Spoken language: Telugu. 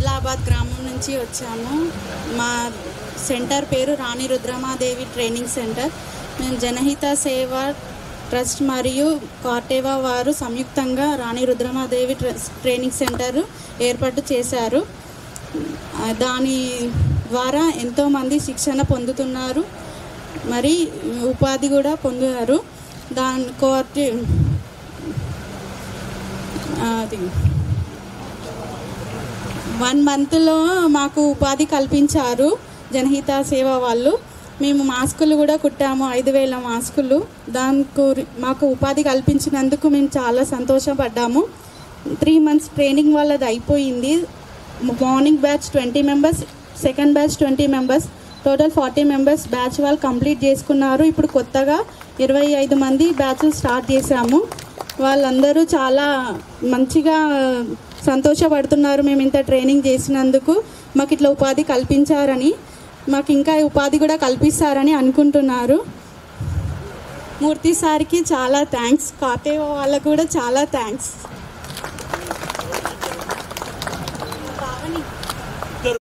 జలాలాబాద్ గ్రామం నుంచి వచ్చాము మా సెంటర్ పేరు రాణి రుద్రమాదేవి ట్రైనింగ్ సెంటర్ మేము జనహిత సేవ ట్రస్ట్ మరియు కార్టేవా వారు సంయుక్తంగా Rani Rudramadevi trust training center ఏర్పాటు చేశారు ఆ, దాని ద్వారా ఎంతోమంది శిక్షణ పొందుతున్నారు మరి ఉపాధి కూడా పొందుతారు దాని కోటి అది వన్ మంత్లో మాకు ఉపాధి కల్పించారు జనహిత సేవ వాళ్ళు మేము మాస్కులు కూడా కుట్టాము ఐదు వేల మాస్కులు దానికి మాకు ఉపాధి కల్పించినందుకు మేము చాలా సంతోషపడ్డాము త్రీ మంత్స్ ట్రైనింగ్ వాళ్ళది అయిపోయింది morning batch twenty members second batch twenty members total forty members batch వాళ్ళు కంప్లీట్ చేసుకున్నారు ఇప్పుడు కొత్తగా ఇరవై ఐదు మంది బ్యాచ్లు స్టార్ట్ చేశాము వాళ్ళందరూ చాలా మంచిగా సంతోషపడుతున్నారు మేము ఇంత ట్రైనింగ్ చేసినందుకు మాకు ఇట్లా ఉపాధి కల్పించారని మాకు ఇంకా ఉపాధి కూడా కల్పిస్తారని అనుకుంటున్నారు మూర్తి సార్కి చాలా థ్యాంక్స్ కాటే వాళ్ళకు కూడా చాలా థ్యాంక్స్